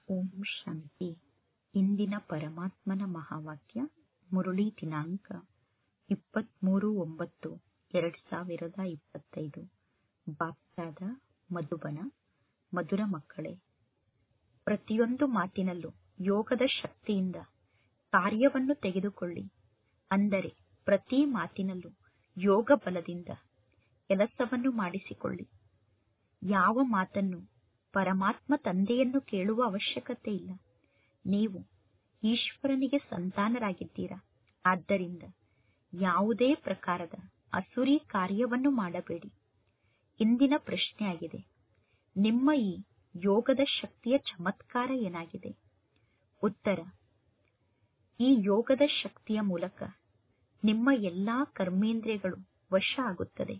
ಓಂ ಶಾಂತಿ ಇಂದಿನ ಪರಮಾತ್ಮನ ಮಹಾವಾಕ್ಯ ಮುರುಳಿ ದಿನಾಂಕ ಇಪ್ಪತ್ಮೂರು ಒಂಬತ್ತು ಎರಡ್ ಸಾವಿರದ ಇಪ್ಪತ್ತೈದು ಬಾಪ್ದಾದ ಮಧುಬನ ಮಧುರ ಮಕ್ಕಳೇ ಪ್ರತಿಯೊಂದು ಮಾತಿನಲ್ಲೂ ಯೋಗದ ಶಕ್ತಿಯಿಂದ ಕಾರ್ಯವನ್ನು ತೆಗೆದುಕೊಳ್ಳಿ ಅಂದರೆ ಪ್ರತಿ ಮಾತಿನಲ್ಲೂ ಯೋಗ ಬಲದಿಂದ ಕೆಲಸವನ್ನು ಮಾಡಿಸಿಕೊಳ್ಳಿ ಯಾವ ಮಾತನ್ನು ಪರಮಾತ್ಮ ತಂದೆಯನ್ನು ಕೇಳುವ ಅವಶ್ಯಕತೆ ಇಲ್ಲ ನೀವು ಈಶ್ವರನಿಗೆ ಸಂತಾನರಾಗಿದ್ದೀರಾ ಆದ್ದರಿಂದ ಯಾವುದೇ ಪ್ರಕಾರದ ಅಸುರಿ ಕಾರ್ಯವನ್ನು ಮಾಡಬೇಡಿ ಇಂದಿನ ಪ್ರಶ್ನೆಯಾಗಿದೆ ನಿಮ್ಮ ಈ ಯೋಗದ ಶಕ್ತಿಯ ಚಮತ್ಕಾರ ಏನಾಗಿದೆ ಉತ್ತರ ಈ ಯೋಗದ ಶಕ್ತಿಯ ಮೂಲಕ ನಿಮ್ಮ ಎಲ್ಲಾ ಕರ್ಮೇಂದ್ರಿಯಗಳು ವಶ ಆಗುತ್ತದೆ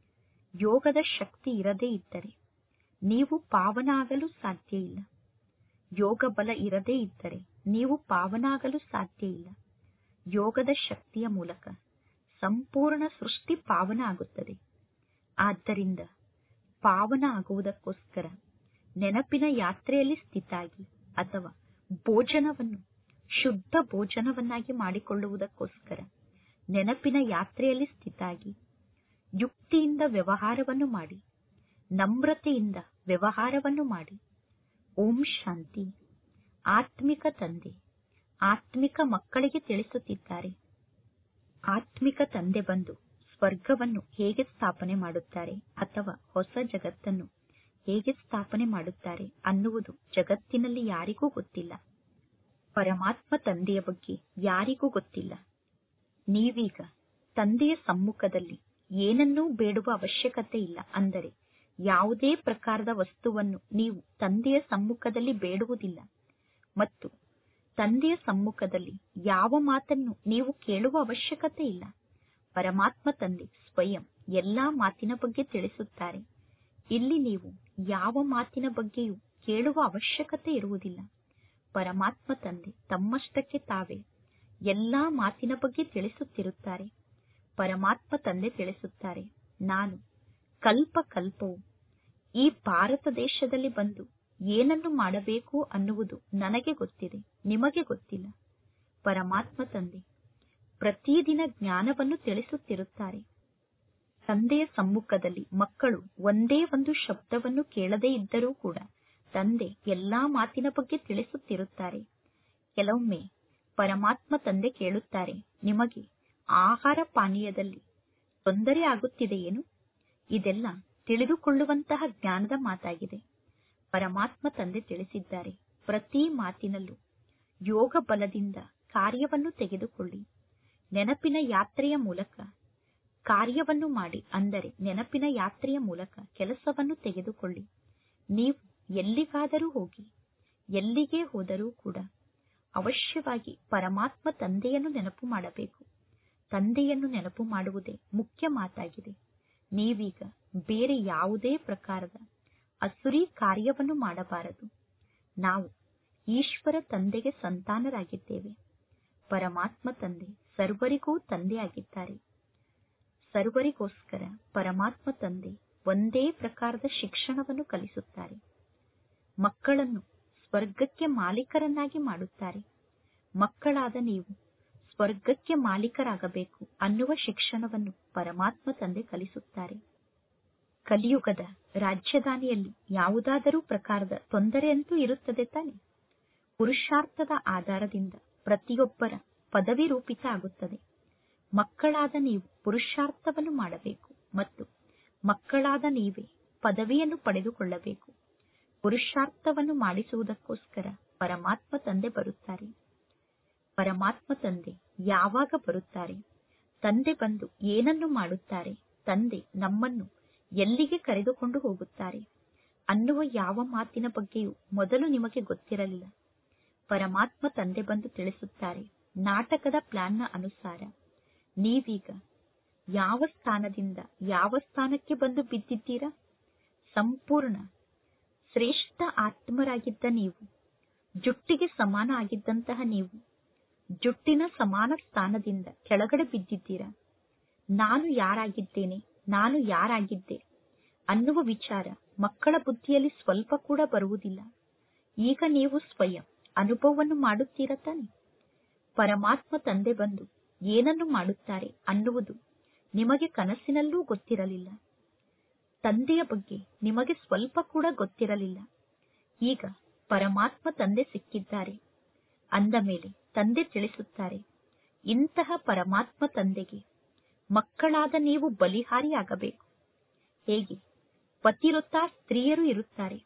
ಯೋಗದ ಶಕ್ತಿ ಇರದೇ ಇದ್ದರೆ ನೀವು ಪಾವನ ಆಗಲು ಸಾಧ್ಯ ಇಲ್ಲ ಯೋಗ ಬಲ ಇರದೇ ಇದ್ದರೆ ನೀವು ಪಾವನ ಆಗಲು ಸಾಧ್ಯ ಇಲ್ಲ ಯೋಗದ ಶಕ್ತಿಯ ಮೂಲಕ ಸಂಪೂರ್ಣ ಸೃಷ್ಟಿ ಪಾವನ ಆಗುತ್ತದೆ ಆದ್ದರಿಂದ ಪಾವನ ಆಗುವುದಕ್ಕೋಸ್ಕರ ನೆನಪಿನ ಯಾತ್ರೆಯಲ್ಲಿ ಸ್ಥಿತಾಗಿ ಅಥವಾ ಭೋಜನವನ್ನು ಶುದ್ಧ ಭೋಜನವನ್ನಾಗಿ ಮಾಡಿಕೊಳ್ಳುವುದಕ್ಕೋಸ್ಕರ ನೆನಪಿನ ಯಾತ್ರೆಯಲ್ಲಿ ಸ್ಥಿತಾಗಿ ಯುಕ್ತಿಯಿಂದ ವ್ಯವಹಾರವನ್ನು ಮಾಡಿ ನಮ್ರತೆಯಿಂದ ವ್ಯವಹಾರವನ್ನು ಮಾಡಿ ಓಂ ಶಾಂತಿ ಆತ್ಮಿಕ ತಂದೆ ಆತ್ಮಿಕ ಮಕ್ಕಳಿಗೆ ತಿಳಿಸುತ್ತಿದ್ದಾರೆ ಆತ್ಮಿಕ ತಂದೆ ಬಂದು ಸ್ವರ್ಗವನ್ನು ಹೇಗೆ ಸ್ಥಾಪನೆ ಮಾಡುತ್ತಾರೆ ಅಥವಾ ಹೊಸ ಜಗತ್ತನ್ನು ಹೇಗೆ ಸ್ಥಾಪನೆ ಮಾಡುತ್ತಾರೆ ಅನ್ನುವುದು ಜಗತ್ತಿನಲ್ಲಿ ಯಾರಿಗೂ ಗೊತ್ತಿಲ್ಲ ಪರಮಾತ್ಮ ತಂದೆಯ ಬಗ್ಗೆ ಯಾರಿಗೂ ಗೊತ್ತಿಲ್ಲ ನೀವೀಗ ತಂದೆಯ ಸಮ್ಮುಖದಲ್ಲಿ ಏನನ್ನೂ ಬೇಡುವ ಅವಶ್ಯಕತೆ ಇಲ್ಲ ಅಂದರೆ ಯಾವುದೇ ಪ್ರಕಾರದ ವಸ್ತುವನ್ನು ನೀವು ತಂದೆಯ ಸಮ್ಮುಖದಲ್ಲಿ ಬೇಡುವುದಿಲ್ಲ ಮತ್ತು ತಂದೆಯ ಸಮ್ಮುಖದಲ್ಲಿ ಯಾವ ಮಾತನ್ನು ನೀವು ಕೇಳುವ ಅವಶ್ಯಕತೆ ಇಲ್ಲ ಪರಮಾತ್ಮ ತಂದೆ ಸ್ವಯಂ ಎಲ್ಲಾ ಮಾತಿನ ಬಗ್ಗೆ ತಿಳಿಸುತ್ತಾರೆ ಇಲ್ಲಿ ನೀವು ಯಾವ ಮಾತಿನ ಬಗ್ಗೆಯೂ ಕೇಳುವ ಅವಶ್ಯಕತೆ ಇರುವುದಿಲ್ಲ ಪರಮಾತ್ಮ ತಂದೆ ತಮ್ಮಷ್ಟಕ್ಕೆ ತಾವೇ ಎಲ್ಲಾ ಮಾತಿನ ಬಗ್ಗೆ ತಿಳಿಸುತ್ತಿರುತ್ತಾರೆ ಪರಮಾತ್ಮ ತಂದೆ ತಿಳಿಸುತ್ತಾರೆ ನಾನು ಕಲ್ಪ ಕಲ್ಪವು ಈ ಭಾರತ ದೇಶದಲ್ಲಿ ಬಂದು ಏನನ್ನು ಮಾಡಬೇಕು ಅನ್ನುವುದು ನನಗೆ ಗೊತ್ತಿದೆ ನಿಮಗೆ ಗೊತ್ತಿಲ್ಲ ಪರಮಾತ್ಮ ತಂದೆ ಪ್ರತಿದಿನ ಜ್ಞಾನವನ್ನು ತಿಳಿಸುತ್ತಿರುತ್ತಾರೆ ತಂದೆಯ ಸಮ್ಮುಖದಲ್ಲಿ ಮಕ್ಕಳು ಒಂದೇ ಒಂದು ಶಬ್ದವನ್ನು ಕೇಳದೇ ಇದ್ದರೂ ಕೂಡ ತಂದೆ ಎಲ್ಲಾ ಮಾತಿನ ಬಗ್ಗೆ ತಿಳಿಸುತ್ತಿರುತ್ತಾರೆ ಕೆಲವೊಮ್ಮೆ ಪರಮಾತ್ಮ ತಂದೆ ಕೇಳುತ್ತಾರೆ ನಿಮಗೆ ಆಹಾರ ಪಾನೀಯದಲ್ಲಿ ತೊಂದರೆ ಆಗುತ್ತಿದೆಯೇನು ಇದೆಲ್ಲ ತಿಳಿದುಕೊಳ್ಳುವಂತಹ ಜ್ಞಾನದ ಮಾತಾಗಿದೆ ಪರಮಾತ್ಮ ತಂದೆ ತಿಳಿಸಿದ್ದಾರೆ ಪ್ರತಿ ಮಾತಿನಲ್ಲೂ ಯೋಗ ಬಲದಿಂದ ಕಾರ್ಯವನ್ನು ತೆಗೆದುಕೊಳ್ಳಿ ನೆನಪಿನ ಯಾತ್ರೆಯ ಮೂಲಕ ಕಾರ್ಯವನ್ನು ಮಾಡಿ ಅಂದರೆ ನೆನಪಿನ ಯಾತ್ರೆಯ ಮೂಲಕ ಕೆಲಸವನ್ನು ತೆಗೆದುಕೊಳ್ಳಿ ನೀವು ಎಲ್ಲಿಗಾದರೂ ಹೋಗಿ ಎಲ್ಲಿಗೆ ಹೋದರೂ ಕೂಡ ಅವಶ್ಯವಾಗಿ ಪರಮಾತ್ಮ ತಂದೆಯನ್ನು ನೆನಪು ಮಾಡಬೇಕು ತಂದೆಯನ್ನು ನೆನಪು ಮಾಡುವುದೇ ಮುಖ್ಯ ಮಾತಾಗಿದೆ ನೀವೀಗ ಬೇರೆ ಯಾವುದೇ ಪ್ರಕಾರದ ಅಸುರಿ ಕಾರ್ಯವನ್ನು ಮಾಡಬಾರದು ನಾವು ಈಶ್ವರ ತಂದೆಗೆ ಸಂತಾನರಾಗಿದ್ದೇವೆ ಪರಮಾತ್ಮ ತಂದೆ ಸರ್ವರಿಗೂ ತಂದೆಯಾಗಿದ್ದಾರೆ ಸರ್ವರಿಗೋಸ್ಕರ ಪರಮಾತ್ಮ ತಂದೆ ಒಂದೇ ಪ್ರಕಾರದ ಶಿಕ್ಷಣವನ್ನು ಕಲಿಸುತ್ತಾರೆ ಮಕ್ಕಳನ್ನು ಸ್ವರ್ಗಕ್ಕೆ ಮಾಲೀಕರನ್ನಾಗಿ ಮಾಡುತ್ತಾರೆ ಮಕ್ಕಳಾದ ನೀವು ಸ್ವರ್ಗಕ್ಕೆ ಮಾಲೀಕರಾಗಬೇಕು ಅನ್ನುವ ಶಿಕ್ಷಣವನ್ನು ಪರಮಾತ್ಮ ತಂದೆ ಕಲಿಸುತ್ತಾರೆ ಕಲಿಯುಗದ ರಾಜ್ಯಧಾನಿಯಲ್ಲಿ ಯಾವುದಾದರೂ ಪ್ರಕಾರದ ತೊಂದರೆಯಂತೂ ಇರುತ್ತದೆ ತಾನೆ ಪುರುಷಾರ್ಥದ ಆಧಾರದಿಂದ ಪ್ರತಿಯೊಬ್ಬರ ಪದವಿ ರೂಪಿತ ಆಗುತ್ತದೆ ಮಕ್ಕಳಾದ ನೀವು ಪುರುಷಾರ್ಥವನ್ನು ಮಾಡಬೇಕು ಮತ್ತು ಮಕ್ಕಳಾದ ನೀವೇ ಪದವಿಯನ್ನು ಪಡೆದುಕೊಳ್ಳಬೇಕು ಪುರುಷಾರ್ಥವನ್ನು ಮಾಡಿಸುವುದಕ್ಕೋಸ್ಕರ ಪರಮಾತ್ಮ ತಂದೆ ಬರುತ್ತಾರೆ ಪರಮಾತ್ಮ ತಂದೆ ಯಾವಾಗ ಬರುತ್ತಾರೆ ತಂದೆ ಬಂದು ಏನನ್ನು ಮಾಡುತ್ತಾರೆ ತಂದೆ ನಮ್ಮನ್ನು ಎಲ್ಲಿಗೆ ಕರೆದುಕೊಂಡು ಹೋಗುತ್ತಾರೆ ಅನ್ನುವ ಯಾವ ಮಾತಿನ ಬಗ್ಗೆಯೂ ಮೊದಲು ನಿಮಗೆ ಗೊತ್ತಿರಲಿಲ್ಲ ಪರಮಾತ್ಮ ತಂದೆ ಬಂದು ತಿಳಿಸುತ್ತಾರೆ ನಾಟಕದ ಪ್ಲಾನ್ನ ಅನುಸಾರ ನೀವೀಗ ಯಾವ ಸ್ಥಾನದಿಂದ ಯಾವ ಸ್ಥಾನಕ್ಕೆ ಬಂದು ಬಿದ್ದಿದ್ದೀರಾ ಸಂಪೂರ್ಣ ಶ್ರೇಷ್ಠ ಆತ್ಮರಾಗಿದ್ದ ನೀವು ಜುಟ್ಟಿಗೆ ಸಮಾನ ಆಗಿದ್ದಂತಹ ನೀವು ಜುಟ್ಟಿನ ಸಮಾನ ಸ್ಥಾನದಿಂದ ಕೆಳಗಡೆ ಬಿದ್ದಿದ್ದೀರಾ ನಾನು ಯಾರಾಗಿದ್ದೇನೆ ನಾನು ಯಾರಾಗಿದ್ದೆ ಅನ್ನುವ ವಿಚಾರ ಮಕ್ಕಳ ಬುದ್ಧಿಯಲ್ಲಿ ಸ್ವಲ್ಪ ಕೂಡ ಬರುವುದಿಲ್ಲ ಈಗ ನೀವು ಸ್ವಯಂ ಅನುಭವವನ್ನು ಮಾಡುತ್ತೀರ ತಾನೆ ಪರಮಾತ್ಮ ತಂದೆ ಬಂದು ಏನನ್ನು ಮಾಡುತ್ತಾರೆ ಅನ್ನುವುದು ನಿಮಗೆ ಕನಸಿನಲ್ಲೂ ಗೊತ್ತಿರಲಿಲ್ಲ ತಂದೆಯ ಬಗ್ಗೆ ನಿಮಗೆ ಸ್ವಲ್ಪ ಕೂಡ ಗೊತ್ತಿರಲಿಲ್ಲ ಈಗ ಪರಮಾತ್ಮ ತಂದೆ ಸಿಕ್ಕಿದ್ದಾರೆ ಅಂದ ಮೇಲೆ ತಂದೆ ತಿಳಿಸುತ್ತಾರೆ ಇಂತಹ ಪರಮಾತ್ಮ ತಂದೆಗೆ ಮಕ್ಕಳಾದ ನೀವು ಬಲಿಹಾರಿಯಾಗಬೇಕು ಹೇಗೆ ಪತಿರೊತ್ತ ಸ್ತ್ರೀಯರು ಇರುತ್ತಾರೆ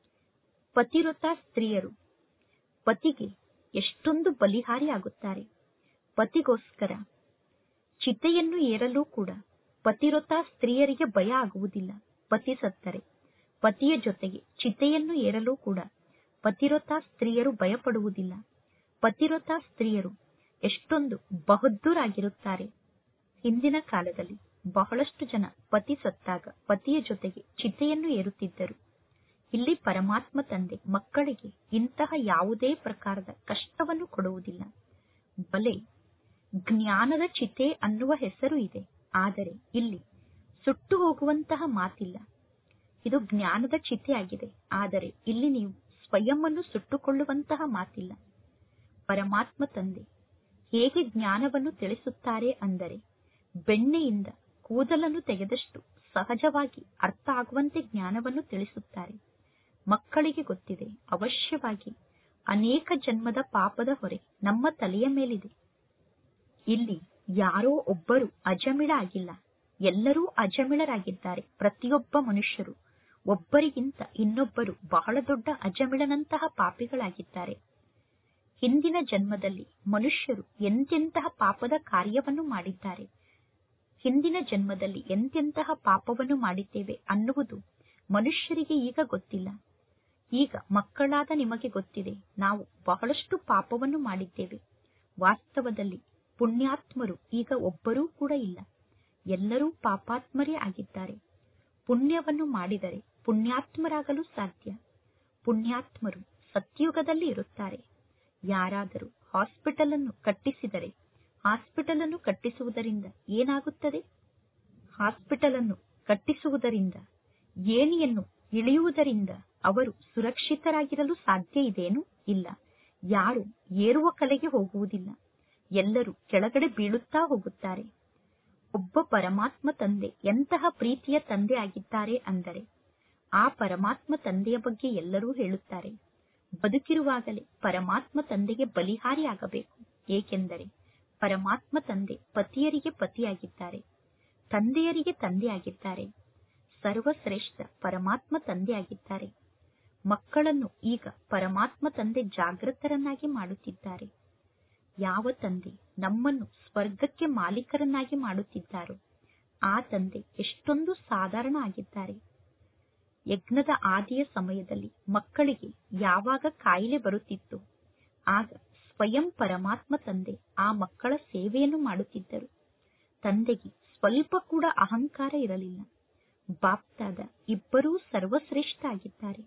ಪತಿರೊತ್ತ ಸ್ತ್ರೀಯರು ಪತಿಗೆ ಎಷ್ಟೊಂದು ಬಲಿಹಾರಿ ಆಗುತ್ತಾರೆ ಪತಿಗೋಸ್ಕರ ಚಿತೆಯನ್ನು ಏರಲು ಕೂಡ ಪತಿರೊತ್ತ ಸ್ತ್ರೀಯರಿಗೆ ಭಯ ಆಗುವುದಿಲ್ಲ ಪತಿ ಸತ್ತರೆ ಪತಿಯ ಜೊತೆಗೆ ಚಿತೆಯನ್ನು ಏರಲು ಕೂಡ ಪತಿರೊತ್ತ ಸ್ತ್ರೀಯರು ಭಯಪಡುವುದಿಲ್ಲ ಪತಿರೊತ್ತ ಸ್ತ್ರೀಯರು ಎಷ್ಟೊಂದು ಬಹದ್ದೂರಾಗಿರುತ್ತಾರೆ ಹಿಂದಿನ ಕಾಲದಲ್ಲಿ ಬಹಳಷ್ಟು ಜನ ಪತಿ ಸತ್ತಾಗ ಪತಿಯ ಜೊತೆಗೆ ಚಿತೆಯನ್ನು ಏರುತ್ತಿದ್ದರು ಇಲ್ಲಿ ಪರಮಾತ್ಮ ತಂದೆ ಮಕ್ಕಳಿಗೆ ಇಂತಹ ಯಾವುದೇ ಪ್ರಕಾರದ ಕಷ್ಟವನ್ನು ಕೊಡುವುದಿಲ್ಲ ಬಲೆ ಜ್ಞಾನದ ಚಿತೆ ಅನ್ನುವ ಹೆಸರು ಇದೆ ಆದರೆ ಇಲ್ಲಿ ಸುಟ್ಟು ಹೋಗುವಂತಹ ಮಾತಿಲ್ಲ ಇದು ಜ್ಞಾನದ ಚಿತೆ ಆಗಿದೆ ಆದರೆ ಇಲ್ಲಿ ನೀವು ಸ್ವಯಂ ಅನ್ನು ಸುಟ್ಟುಕೊಳ್ಳುವಂತಹ ಮಾತಿಲ್ಲ ಪರಮಾತ್ಮ ತಂದೆ ಹೇಗೆ ಜ್ಞಾನವನ್ನು ತಿಳಿಸುತ್ತಾರೆ ಅಂದರೆ ಬೆಣ್ಣೆಯಿಂದ ಕೂದಲನ್ನು ತೆಗೆದಷ್ಟು ಸಹಜವಾಗಿ ಅರ್ಥ ಆಗುವಂತೆ ಜ್ಞಾನವನ್ನು ತಿಳಿಸುತ್ತಾರೆ ಮಕ್ಕಳಿಗೆ ಗೊತ್ತಿದೆ ಅವಶ್ಯವಾಗಿ ಅನೇಕ ಜನ್ಮದ ಪಾಪದ ಹೊರೆ ನಮ್ಮ ತಲೆಯ ಮೇಲಿದೆ ಇಲ್ಲಿ ಯಾರೋ ಒಬ್ಬರು ಅಜಮಿಳ ಆಗಿಲ್ಲ ಎಲ್ಲರೂ ಅಜಮಿಳರಾಗಿದ್ದಾರೆ ಪ್ರತಿಯೊಬ್ಬ ಮನುಷ್ಯರು ಒಬ್ಬರಿಗಿಂತ ಇನ್ನೊಬ್ಬರು ಬಹಳ ದೊಡ್ಡ ಅಜಮಿಳನಂತಹ ಪಾಪಿಗಳಾಗಿದ್ದಾರೆ ಹಿಂದಿನ ಜನ್ಮದಲ್ಲಿ ಮನುಷ್ಯರು ಎಂತೆಂತಹ ಪಾಪದ ಕಾರ್ಯವನ್ನು ಮಾಡಿದ್ದಾರೆ ಹಿಂದಿನ ಜನ್ಮದಲ್ಲಿ ಎಂತೆಂತಹ ಪಾಪವನ್ನು ಮಾಡಿದ್ದೇವೆ ಅನ್ನುವುದು ಮನುಷ್ಯರಿಗೆ ಈಗ ಗೊತ್ತಿಲ್ಲ ಈಗ ಮಕ್ಕಳಾದ ನಿಮಗೆ ಗೊತ್ತಿದೆ ನಾವು ಬಹಳಷ್ಟು ಪಾಪವನ್ನು ಮಾಡಿದ್ದೇವೆ ವಾಸ್ತವದಲ್ಲಿ ಪುಣ್ಯಾತ್ಮರು ಈಗ ಒಬ್ಬರೂ ಕೂಡ ಇಲ್ಲ ಎಲ್ಲರೂ ಪಾಪಾತ್ಮರೇ ಆಗಿದ್ದಾರೆ ಪುಣ್ಯವನ್ನು ಮಾಡಿದರೆ ಪುಣ್ಯಾತ್ಮರಾಗಲು ಸಾಧ್ಯ ಪುಣ್ಯಾತ್ಮರು ಸತ್ಯುಗದಲ್ಲಿ ಇರುತ್ತಾರೆ ಯಾರಾದರೂ ಹಾಸ್ಪಿಟಲ್ ಅನ್ನು ಕಟ್ಟಿಸಿದರೆ ಹಾಸ್ಪಿಟಲ್ ಅನ್ನು ಕಟ್ಟಿಸುವುದರಿಂದ ಏನಾಗುತ್ತದೆ ಹಾಸ್ಪಿಟಲ್ ಅನ್ನು ಕಟ್ಟಿಸುವುದರಿಂದ ಏಣಿಯನ್ನು ಇಳಿಯುವುದರಿಂದ ಅವರು ಸುರಕ್ಷಿತರಾಗಿರಲು ಸಾಧ್ಯ ಇದೆಯೇನು ಇಲ್ಲ ಯಾರು ಏರುವ ಕಲೆಗೆ ಹೋಗುವುದಿಲ್ಲ ಎಲ್ಲರೂ ಕೆಳಗಡೆ ಬೀಳುತ್ತಾ ಹೋಗುತ್ತಾರೆ ಒಬ್ಬ ಪರಮಾತ್ಮ ತಂದೆ ಎಂತಹ ಪ್ರೀತಿಯ ತಂದೆ ಆಗಿದ್ದಾರೆ ಅಂದರೆ ಆ ಪರಮಾತ್ಮ ತಂದೆಯ ಬಗ್ಗೆ ಎಲ್ಲರೂ ಹೇಳುತ್ತಾರೆ ಬದುಕಿರುವಾಗಲೇ ಪರಮಾತ್ಮ ತಂದೆಗೆ ಬಲಿಹಾರಿಯಾಗಬೇಕು ಏಕೆಂದರೆ ಪರಮಾತ್ಮ ತಂದೆ ಪತಿಯರಿಗೆ ಪತಿಯಾಗಿದ್ದಾರೆ ತಂದೆಯರಿಗೆ ತಂದೆಯಾಗಿದ್ದಾರೆ ಸರ್ವಶ್ರೇಷ್ಠ ಪರಮಾತ್ಮ ತಂದೆಯಾಗಿದ್ದಾರೆ ಮಕ್ಕಳನ್ನು ಈಗ ಪರಮಾತ್ಮ ತಂದೆ ಜಾಗೃತರನ್ನಾಗಿ ಮಾಡುತ್ತಿದ್ದಾರೆ ಯಾವ ತಂದೆ ನಮ್ಮನ್ನು ಸ್ವರ್ಗಕ್ಕೆ ಮಾಲೀಕರನ್ನಾಗಿ ಮಾಡುತ್ತಿದ್ದಾರೋ ಆ ತಂದೆ ಎಷ್ಟೊಂದು ಸಾಧಾರಣ ಆಗಿದ್ದಾರೆ ಯಜ್ಞದ ಆದಿಯ ಸಮಯದಲ್ಲಿ ಮಕ್ಕಳಿಗೆ ಯಾವಾಗ ಕಾಯಿಲೆ ಬರುತ್ತಿತ್ತು ಆಗ ಸ್ವಯಂ ಪರಮಾತ್ಮ ತಂದೆ ಆ ಮಕ್ಕಳ ಸೇವೆಯನ್ನು ಮಾಡುತ್ತಿದ್ದರು ತಂದೆಗೆ ಸ್ವಲ್ಪ ಕೂಡ ಅಹಂಕಾರ ಇರಲಿಲ್ಲ ಬಾಪ್ತಾದ ಇಬ್ಬರೂ ಸರ್ವಶ್ರೇಷ್ಠ ಆಗಿದ್ದಾರೆ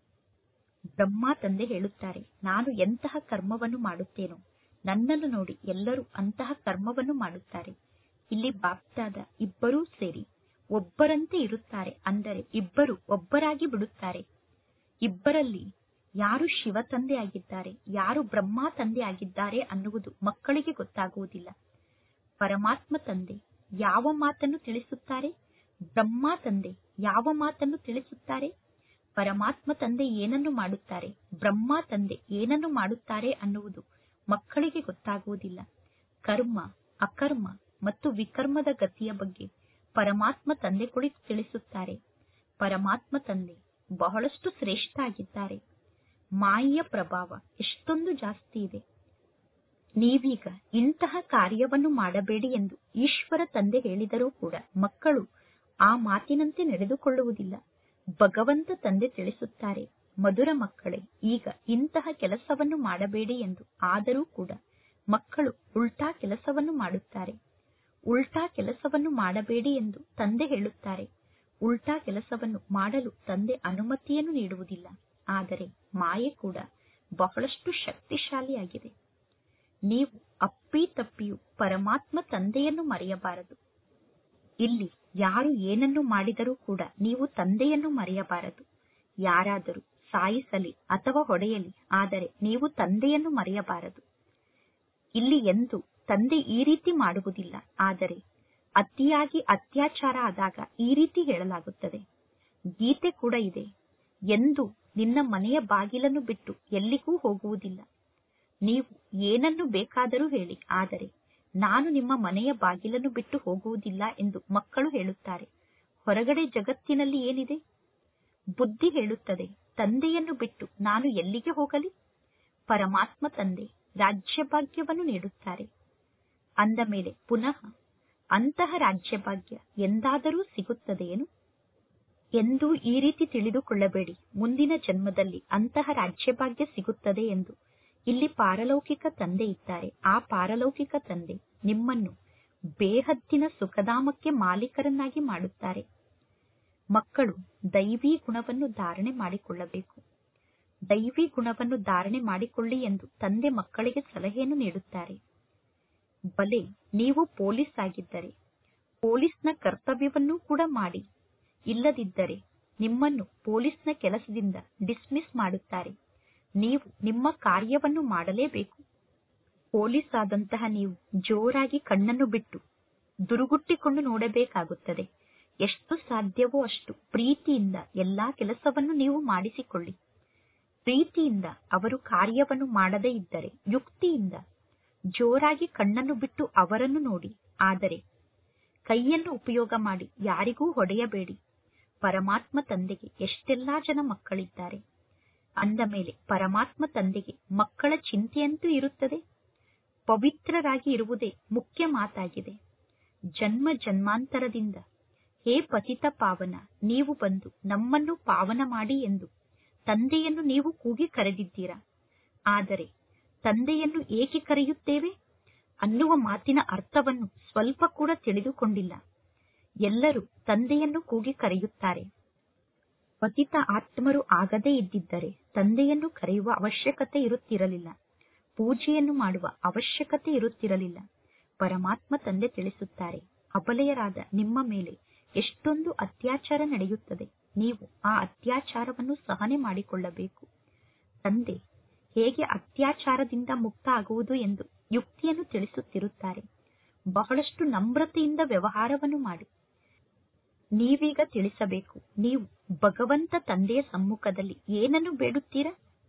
ಬ್ರಹ್ಮ ತಂದೆ ಹೇಳುತ್ತಾರೆ ನಾನು ಎಂತಹ ಕರ್ಮವನ್ನು ಮಾಡುತ್ತೇನೋ ನನ್ನನ್ನು ನೋಡಿ ಎಲ್ಲರೂ ಅಂತಹ ಕರ್ಮವನ್ನು ಮಾಡುತ್ತಾರೆ ಇಲ್ಲಿ ಬಾಪ್ತಾದ ಇಬ್ಬರೂ ಸೇರಿ ಒಬ್ಬರಂತೆ ಇರುತ್ತಾರೆ ಅಂದರೆ ಇಬ್ಬರು ಒಬ್ಬರಾಗಿ ಬಿಡುತ್ತಾರೆ ಇಬ್ಬರಲ್ಲಿ ಯಾರು ಶಿವ ತಂದೆ ಆಗಿದ್ದಾರೆ ಯಾರು ಬ್ರಹ್ಮ ತಂದೆ ಆಗಿದ್ದಾರೆ ಅನ್ನುವುದು ಮಕ್ಕಳಿಗೆ ಗೊತ್ತಾಗುವುದಿಲ್ಲ ಪರಮಾತ್ಮ ತಂದೆ ಯಾವ ಮಾತನ್ನು ತಿಳಿಸುತ್ತಾರೆ ಬ್ರಹ್ಮ ತಂದೆ ಯಾವ ಮಾತನ್ನು ತಿಳಿಸುತ್ತಾರೆ ಪರಮಾತ್ಮ ತಂದೆ ಏನನ್ನು ಮಾಡುತ್ತಾರೆ ಬ್ರಹ್ಮ ತಂದೆ ಏನನ್ನು ಮಾಡುತ್ತಾರೆ ಅನ್ನುವುದು ಮಕ್ಕಳಿಗೆ ಗೊತ್ತಾಗುವುದಿಲ್ಲ ಕರ್ಮ ಅಕರ್ಮ ಮತ್ತು ವಿಕರ್ಮದ ಗತಿಯ ಬಗ್ಗೆ ಪರಮಾತ್ಮ ತಂದೆ ಕುಳಿತು ತಿಳಿಸುತ್ತಾರೆ ಪರಮಾತ್ಮ ತಂದೆ ಬಹಳಷ್ಟು ಶ್ರೇಷ್ಠ ಆಗಿದ್ದಾರೆ ಮಾಯೆಯ ಪ್ರಭಾವ ಎಷ್ಟೊಂದು ಜಾಸ್ತಿ ಇದೆ ನೀವೀಗ ಇಂತಹ ಕಾರ್ಯವನ್ನು ಮಾಡಬೇಡಿ ಎಂದು ಈಶ್ವರ ತಂದೆ ಹೇಳಿದರೂ ಕೂಡ ಮಕ್ಕಳು ಆ ಮಾತಿನಂತೆ ನಡೆದುಕೊಳ್ಳುವುದಿಲ್ಲ ಭಗವಂತ ತಂದೆ ತಿಳಿಸುತ್ತಾರೆ ಮಧುರ ಮಕ್ಕಳೇ ಈಗ ಇಂತಹ ಕೆಲಸವನ್ನು ಮಾಡಬೇಡಿ ಎಂದು ಆದರೂ ಕೂಡ ಮಕ್ಕಳು ಉಲ್ಟಾ ಕೆಲಸವನ್ನು ಮಾಡುತ್ತಾರೆ ಉಲ್ಟಾ ಕೆಲಸವನ್ನು ಮಾಡಬೇಡಿ ಎಂದು ತಂದೆ ಹೇಳುತ್ತಾರೆ ಉಲ್ಟಾ ಕೆಲಸವನ್ನು ಮಾಡಲು ತಂದೆ ಅನುಮತಿಯನ್ನು ನೀಡುವುದಿಲ್ಲ ಆದರೆ ಮಾಯೆ ಕೂಡ ಬಹಳಷ್ಟು ಶಕ್ತಿಶಾಲಿಯಾಗಿದೆ ನೀವು ಅಪ್ಪಿ ತಪ್ಪಿಯೂ ಪರಮಾತ್ಮ ತಂದೆಯನ್ನು ಮರೆಯಬಾರದು ಇಲ್ಲಿ ಯಾರು ಏನನ್ನು ಮಾಡಿದರೂ ಕೂಡ ನೀವು ತಂದೆಯನ್ನು ಮರೆಯಬಾರದು ಯಾರಾದರೂ ಸಾಯಿಸಲಿ ಅಥವಾ ಹೊಡೆಯಲಿ ಆದರೆ ನೀವು ತಂದೆಯನ್ನು ಮರೆಯಬಾರದು ಇಲ್ಲಿ ಎಂದು ತಂದೆ ಈ ರೀತಿ ಮಾಡುವುದಿಲ್ಲ ಆದರೆ ಅತಿಯಾಗಿ ಅತ್ಯಾಚಾರ ಆದಾಗ ಈ ರೀತಿ ಹೇಳಲಾಗುತ್ತದೆ ಗೀತೆ ಕೂಡ ಇದೆ ಎಂದು ನಿನ್ನ ಮನೆಯ ಬಾಗಿಲನ್ನು ಬಿಟ್ಟು ಎಲ್ಲಿಗೂ ಹೋಗುವುದಿಲ್ಲ ನೀವು ಏನನ್ನು ಬೇಕಾದರೂ ಹೇಳಿ ಆದರೆ ನಾನು ನಿಮ್ಮ ಮನೆಯ ಬಾಗಿಲನ್ನು ಬಿಟ್ಟು ಹೋಗುವುದಿಲ್ಲ ಎಂದು ಮಕ್ಕಳು ಹೇಳುತ್ತಾರೆ ಹೊರಗಡೆ ಜಗತ್ತಿನಲ್ಲಿ ಏನಿದೆ ಬುದ್ಧಿ ಹೇಳುತ್ತದೆ ತಂದೆಯನ್ನು ಬಿಟ್ಟು ನಾನು ಎಲ್ಲಿಗೆ ಹೋಗಲಿ ಪರಮಾತ್ಮ ತಂದೆ ರಾಜ್ಯಭಾಗ್ಯವನ್ನು ನೀಡುತ್ತಾರೆ ಅಂದ ಮೇಲೆ ಪುನಃ ಅಂತಹ ರಾಜ್ಯಭಾಗ್ಯ ಎಂದಾದರೂ ಸಿಗುತ್ತದೆಯೇನು ಎಂದು ಈ ರೀತಿ ತಿಳಿದುಕೊಳ್ಳಬೇಡಿ ಮುಂದಿನ ಜನ್ಮದಲ್ಲಿ ಅಂತಹ ರಾಜ್ಯಭಾಗ್ಯ ಸಿಗುತ್ತದೆ ಎಂದು ಇಲ್ಲಿ ಪಾರಲೌಕಿಕ ತಂದೆ ಇದ್ದಾರೆ ಆ ಪಾರಲೌಕಿಕ ತಂದೆ ನಿಮ್ಮನ್ನು ಬೇಹದ್ದಿನ ಸುಖಧಾಮಕ್ಕೆ ಮಾಲೀಕರನ್ನಾಗಿ ಮಾಡುತ್ತಾರೆ ಮಕ್ಕಳು ದೈವಿ ಗುಣವನ್ನು ಧಾರಣೆ ಮಾಡಿಕೊಳ್ಳಬೇಕು ದೈವಿ ಗುಣವನ್ನು ಧಾರಣೆ ಮಾಡಿಕೊಳ್ಳಿ ಎಂದು ತಂದೆ ಮಕ್ಕಳಿಗೆ ಸಲಹೆಯನ್ನು ನೀಡುತ್ತಾರೆ ಬಲೆ ನೀವು ಪೊಲೀಸ್ ಆಗಿದ್ದರೆ ಪೊಲೀಸ್ನ ಕರ್ತವ್ಯವನ್ನೂ ಕೂಡ ಮಾಡಿ ಇಲ್ಲದಿದ್ದರೆ ನಿಮ್ಮನ್ನು ಪೊಲೀಸ್ನ ಕೆಲಸದಿಂದ ಡಿಸ್ಮಿಸ್ ಮಾಡುತ್ತಾರೆ ನೀವು ನಿಮ್ಮ ಕಾರ್ಯವನ್ನು ಮಾಡಲೇಬೇಕು ಪೊಲೀಸ್ ಆದಂತಹ ನೀವು ಜೋರಾಗಿ ಕಣ್ಣನ್ನು ಬಿಟ್ಟು ದುರುಗುಟ್ಟಿಕೊಂಡು ನೋಡಬೇಕಾಗುತ್ತದೆ ಎಷ್ಟು ಸಾಧ್ಯವೋ ಅಷ್ಟು ಪ್ರೀತಿಯಿಂದ ಎಲ್ಲಾ ಕೆಲಸವನ್ನು ನೀವು ಮಾಡಿಸಿಕೊಳ್ಳಿ ಪ್ರೀತಿಯಿಂದ ಅವರು ಕಾರ್ಯವನ್ನು ಮಾಡದೇ ಇದ್ದರೆ ಯುಕ್ತಿಯಿಂದ ಜೋರಾಗಿ ಕಣ್ಣನ್ನು ಬಿಟ್ಟು ಅವರನ್ನು ನೋಡಿ ಆದರೆ ಕೈಯನ್ನು ಉಪಯೋಗ ಮಾಡಿ ಯಾರಿಗೂ ಹೊಡೆಯಬೇಡಿ ಪರಮಾತ್ಮ ತಂದೆಗೆ ಎಷ್ಟೆಲ್ಲಾ ಜನ ಮಕ್ಕಳಿದ್ದಾರೆ ಅಂದ ಮೇಲೆ ಪರಮಾತ್ಮ ತಂದೆಗೆ ಮಕ್ಕಳ ಚಿಂತೆಯಂತೂ ಇರುತ್ತದೆ ಪವಿತ್ರರಾಗಿ ಇರುವುದೇ ಮುಖ್ಯ ಮಾತಾಗಿದೆ ಜನ್ಮ ಜನ್ಮಾಂತರದಿಂದ ಹೇ ಪತಿತ ಪಾವನ ನೀವು ಬಂದು ನಮ್ಮನ್ನು ಪಾವನ ಮಾಡಿ ಎಂದು ತಂದೆಯನ್ನು ನೀವು ಕೂಗಿ ಕರೆದಿದ್ದೀರಾ ಆದರೆ ತಂದೆಯನ್ನು ಏಕೆ ಕರೆಯುತ್ತೇವೆ ಅನ್ನುವ ಮಾತಿನ ಅರ್ಥವನ್ನು ಸ್ವಲ್ಪ ಕೂಡ ತಿಳಿದುಕೊಂಡಿಲ್ಲ ಎಲ್ಲರೂ ತಂದೆಯನ್ನು ಕೂಗಿ ಕರೆಯುತ್ತಾರೆ ಪತಿತ ಆತ್ಮರು ಆಗದೇ ಇದ್ದಿದ್ದರೆ ತಂದೆಯನ್ನು ಕರೆಯುವ ಅವಶ್ಯಕತೆ ಇರುತ್ತಿರಲಿಲ್ಲ ಪೂಜೆಯನ್ನು ಮಾಡುವ ಅವಶ್ಯಕತೆ ಇರುತ್ತಿರಲಿಲ್ಲ ಪರಮಾತ್ಮ ತಂದೆ ತಿಳಿಸುತ್ತಾರೆ ಅಬಲೆಯರಾದ ನಿಮ್ಮ ಮೇಲೆ ಎಷ್ಟೊಂದು ಅತ್ಯಾಚಾರ ನಡೆಯುತ್ತದೆ ನೀವು ಆ ಅತ್ಯಾಚಾರವನ್ನು ಸಹನೆ ಮಾಡಿಕೊಳ್ಳಬೇಕು ತಂದೆ ಹೇಗೆ ಅತ್ಯಾಚಾರದಿಂದ ಮುಕ್ತ ಆಗುವುದು ಎಂದು ಯುಕ್ತಿಯನ್ನು ತಿಳಿಸುತ್ತಿರುತ್ತಾರೆ ಬಹಳಷ್ಟು ನಮ್ರತೆಯಿಂದ ವ್ಯವಹಾರವನ್ನು ಮಾಡಿ ನೀವೀಗ ತಿಳಿಸಬೇಕು ನೀವು ಭಗವಂತ ತಂದೆಯ ಸಮ್ಮುಖದಲ್ಲಿ ಏನನ್ನು ಬೇಡುತ್ತೀರಾ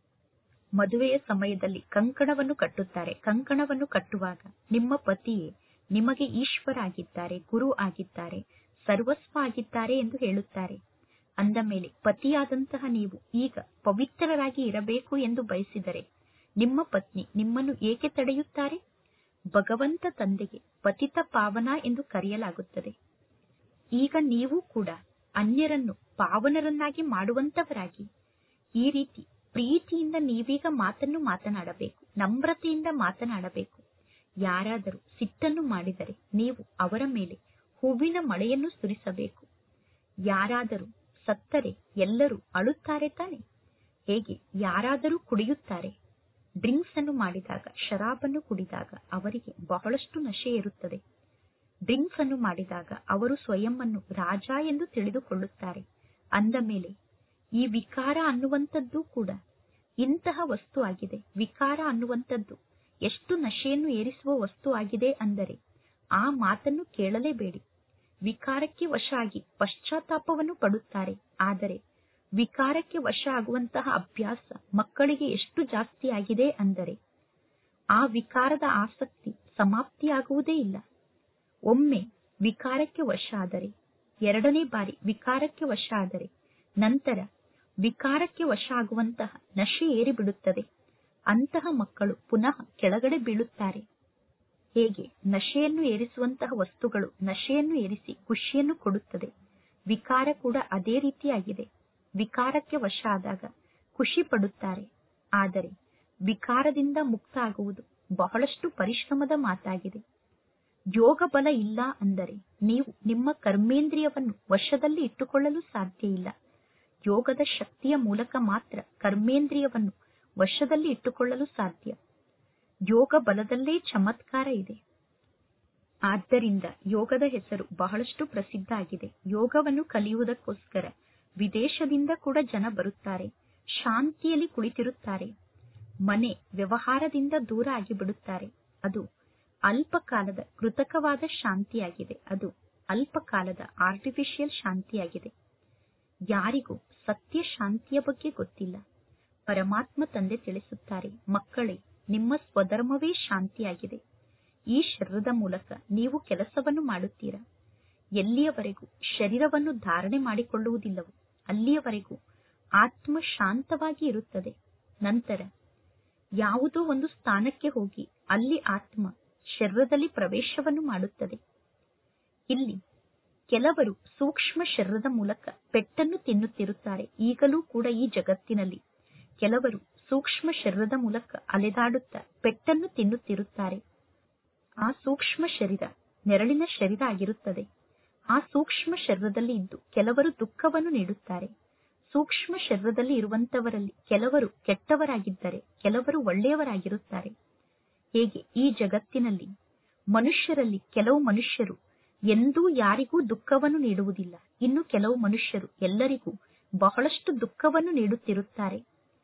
ಮದುವೆಯ ಸಮಯದಲ್ಲಿ ಕಂಕಣವನ್ನು ಕಟ್ಟುತ್ತಾರೆ ಕಂಕಣವನ್ನು ಕಟ್ಟುವಾಗ ನಿಮ್ಮ ಪತಿಯೇ ನಿಮಗೆ ಈಶ್ವರ ಆಗಿದ್ದಾರೆ ಗುರು ಆಗಿದ್ದಾರೆ ಸರ್ವಸ್ವ ಆಗಿದ್ದಾರೆ ಎಂದು ಹೇಳುತ್ತಾರೆ ಅಂದ ಮೇಲೆ ಪತಿಯಾದಂತಹ ನೀವು ಈಗ ಪವಿತ್ರರಾಗಿ ಇರಬೇಕು ಎಂದು ಬಯಸಿದರೆ ನಿಮ್ಮ ಪತ್ನಿ ನಿಮ್ಮನ್ನು ಏಕೆ ತಡೆಯುತ್ತಾರೆ ಭಗವಂತ ತಂದೆಗೆ ಪತಿತ ಪಾವನ ಎಂದು ಕರೆಯಲಾಗುತ್ತದೆ ಈಗ ನೀವು ಕೂಡ ಅನ್ಯರನ್ನು ಪಾವನರನ್ನಾಗಿ ಮಾಡುವಂತವರಾಗಿ ಈ ರೀತಿ ಪ್ರೀತಿಯಿಂದ ನೀವೀಗ ಮಾತನ್ನು ಮಾತನಾಡಬೇಕು ನಮ್ರತೆಯಿಂದ ಮಾತನಾಡಬೇಕು ಯಾರಾದರೂ ಸಿಟ್ಟನ್ನು ಮಾಡಿದರೆ ನೀವು ಅವರ ಮೇಲೆ ಹೂವಿನ ಮಳೆಯನ್ನು ಸುರಿಸಬೇಕು ಯಾರಾದರೂ ಸತ್ತರೆ ಎಲ್ಲರೂ ಅಳುತ್ತಾರೆ ತಾನೆ ಹೇಗೆ ಯಾರಾದರೂ ಕುಡಿಯುತ್ತಾರೆ ಡ್ರಿಂಕ್ಸ್ ಅನ್ನು ಮಾಡಿದಾಗ ಶರಾಬನ್ನು ಕುಡಿದಾಗ ಅವರಿಗೆ ಬಹಳಷ್ಟು ನಶೆ ಇರುತ್ತದೆ ಡ್ರಿಂಕ್ಸ್ ಅನ್ನು ಮಾಡಿದಾಗ ಅವರು ಸ್ವಯಂ ಅನ್ನು ರಾಜ ಎಂದು ತಿಳಿದುಕೊಳ್ಳುತ್ತಾರೆ ಅಂದ ಮೇಲೆ ಈ ವಿಕಾರ ಅನ್ನುವಂಥದ್ದು ಕೂಡ ಇಂತಹ ವಸ್ತು ಆಗಿದೆ ವಿಕಾರ ಅನ್ನುವಂಥದ್ದು ಎಷ್ಟು ನಶೆಯನ್ನು ಏರಿಸುವ ವಸ್ತು ಆಗಿದೆ ಅಂದರೆ ಆ ಮಾತನ್ನು ಕೇಳಲೇಬೇಡಿ ವಿಕಾರಕ್ಕೆ ವಶ ಆಗಿ ಪಶ್ಚಾತ್ತಾಪವನ್ನು ಪಡುತ್ತಾರೆ ಆದರೆ ವಿಕಾರಕ್ಕೆ ವಶ ಆಗುವಂತಹ ಅಭ್ಯಾಸ ಮಕ್ಕಳಿಗೆ ಎಷ್ಟು ಜಾಸ್ತಿ ಆಗಿದೆ ಅಂದರೆ ಆ ವಿಕಾರದ ಆಸಕ್ತಿ ಸಮಾಪ್ತಿಯಾಗುವುದೇ ಇಲ್ಲ ಒಮ್ಮೆ ವಿಕಾರಕ್ಕೆ ವಶ ಆದರೆ ಎರಡನೇ ಬಾರಿ ವಿಕಾರಕ್ಕೆ ವಶ ಆದರೆ ನಂತರ ವಿಕಾರಕ್ಕೆ ವಶ ಆಗುವಂತಹ ನಶೆ ಏರಿಬಿಡುತ್ತದೆ ಅಂತಹ ಮಕ್ಕಳು ಪುನಃ ಕೆಳಗಡೆ ಬೀಳುತ್ತಾರೆ ಹೇಗೆ ನಶೆಯನ್ನು ಏರಿಸುವಂತಹ ವಸ್ತುಗಳು ನಶೆಯನ್ನು ಏರಿಸಿ ಖುಷಿಯನ್ನು ಕೊಡುತ್ತದೆ ವಿಕಾರ ಕೂಡ ಅದೇ ರೀತಿಯಾಗಿದೆ ವಿಕಾರಕ್ಕೆ ವಶ ಆದಾಗ ಖುಷಿ ಪಡುತ್ತಾರೆ ಆದರೆ ವಿಕಾರದಿಂದ ಮುಕ್ತ ಆಗುವುದು ಬಹಳಷ್ಟು ಪರಿಶ್ರಮದ ಮಾತಾಗಿದೆ ಯೋಗ ಬಲ ಇಲ್ಲ ಅಂದರೆ ನೀವು ನಿಮ್ಮ ಕರ್ಮೇಂದ್ರಿಯವನ್ನು ವಶದಲ್ಲಿ ಇಟ್ಟುಕೊಳ್ಳಲು ಸಾಧ್ಯ ಇಲ್ಲ ಯೋಗದ ಶಕ್ತಿಯ ಮೂಲಕ ಮಾತ್ರ ಕರ್ಮೇಂದ್ರಿಯವನ್ನು ವಶದಲ್ಲಿ ಇಟ್ಟುಕೊಳ್ಳಲು ಸಾಧ್ಯ ಯೋಗ ಬಲದಲ್ಲೇ ಚಮತ್ಕಾರ ಇದೆ ಆದ್ದರಿಂದ ಯೋಗದ ಹೆಸರು ಬಹಳಷ್ಟು ಪ್ರಸಿದ್ಧ ಆಗಿದೆ ಯೋಗವನ್ನು ಕಲಿಯುವುದಕ್ಕೋಸ್ಕರ ವಿದೇಶದಿಂದ ಕೂಡ ಜನ ಬರುತ್ತಾರೆ ಶಾಂತಿಯಲ್ಲಿ ಕುಳಿತಿರುತ್ತಾರೆ ಮನೆ ವ್ಯವಹಾರದಿಂದ ದೂರ ಆಗಿಬಿಡುತ್ತಾರೆ ಅದು ಅಲ್ಪಕಾಲದ ಕೃತಕವಾದ ಶಾಂತಿಯಾಗಿದೆ ಅದು ಅಲ್ಪಕಾಲದ ಆರ್ಟಿಫಿಷಿಯಲ್ ಶಾಂತಿಯಾಗಿದೆ ಯಾರಿಗೂ ಸತ್ಯ ಶಾಂತಿಯ ಬಗ್ಗೆ ಗೊತ್ತಿಲ್ಲ ಪರಮಾತ್ಮ ತಂದೆ ತಿಳಿಸುತ್ತಾರೆ ಮಕ್ಕಳೇ ನಿಮ್ಮ ಸ್ವಧರ್ಮವೇ ಶಾಂತಿಯಾಗಿದೆ ಈ ಶರೀರದ ಮೂಲಕ ನೀವು ಕೆಲಸವನ್ನು ಮಾಡುತ್ತೀರಾ ಎಲ್ಲಿಯವರೆಗೂ ಶರೀರವನ್ನು ಧಾರಣೆ ಮಾಡಿಕೊಳ್ಳುವುದಿಲ್ಲವೋ ಅಲ್ಲಿಯವರೆಗೂ ಆತ್ಮ ಶಾಂತವಾಗಿ ಇರುತ್ತದೆ ನಂತರ ಯಾವುದೋ ಒಂದು ಸ್ಥಾನಕ್ಕೆ ಹೋಗಿ ಅಲ್ಲಿ ಆತ್ಮ ಶರೀರದಲ್ಲಿ ಪ್ರವೇಶವನ್ನು ಮಾಡುತ್ತದೆ ಇಲ್ಲಿ ಕೆಲವರು ಸೂಕ್ಷ್ಮ ಶರೀರದ ಮೂಲಕ ಪೆಟ್ಟನ್ನು ತಿನ್ನುತ್ತಿರುತ್ತಾರೆ ಈಗಲೂ ಕೂಡ ಈ ಜಗತ್ತಿನಲ್ಲಿ ಕೆಲವರು ಸೂಕ್ಷ್ಮ ಶರೀರದ ಮೂಲಕ ಅಲೆದಾಡುತ್ತಾ ಪೆಟ್ಟನ್ನು ತಿನ್ನುತ್ತಿರುತ್ತಾರೆ ಆ ಸೂಕ್ಷ್ಮ ಶರೀರ ನೆರಳಿನ ಶರೀರ ಆಗಿರುತ್ತದೆ ಆ ಸೂಕ್ಷ್ಮ ಶರೀರದಲ್ಲಿ ಇದ್ದು ಕೆಲವರು ದುಃಖವನ್ನು ನೀಡುತ್ತಾರೆ ಸೂಕ್ಷ್ಮ ಶರೀರದಲ್ಲಿ ಇರುವಂತವರಲ್ಲಿ ಕೆಲವರು ಕೆಟ್ಟವರಾಗಿದ್ದರೆ ಕೆಲವರು ಒಳ್ಳೆಯವರಾಗಿರುತ್ತಾರೆ ಹೇಗೆ ಈ ಜಗತ್ತಿನಲ್ಲಿ ಮನುಷ್ಯರಲ್ಲಿ ಕೆಲವು ಮನುಷ್ಯರು ಎಂದೂ ಯಾರಿಗೂ ದುಃಖವನ್ನು ನೀಡುವುದಿಲ್ಲ ಇನ್ನು ಕೆಲವು ಮನುಷ್ಯರು ಎಲ್ಲರಿಗೂ ಬಹಳಷ್ಟು ದುಃಖವನ್ನು ನೀಡುತ್ತಿರುತ್ತಾರೆ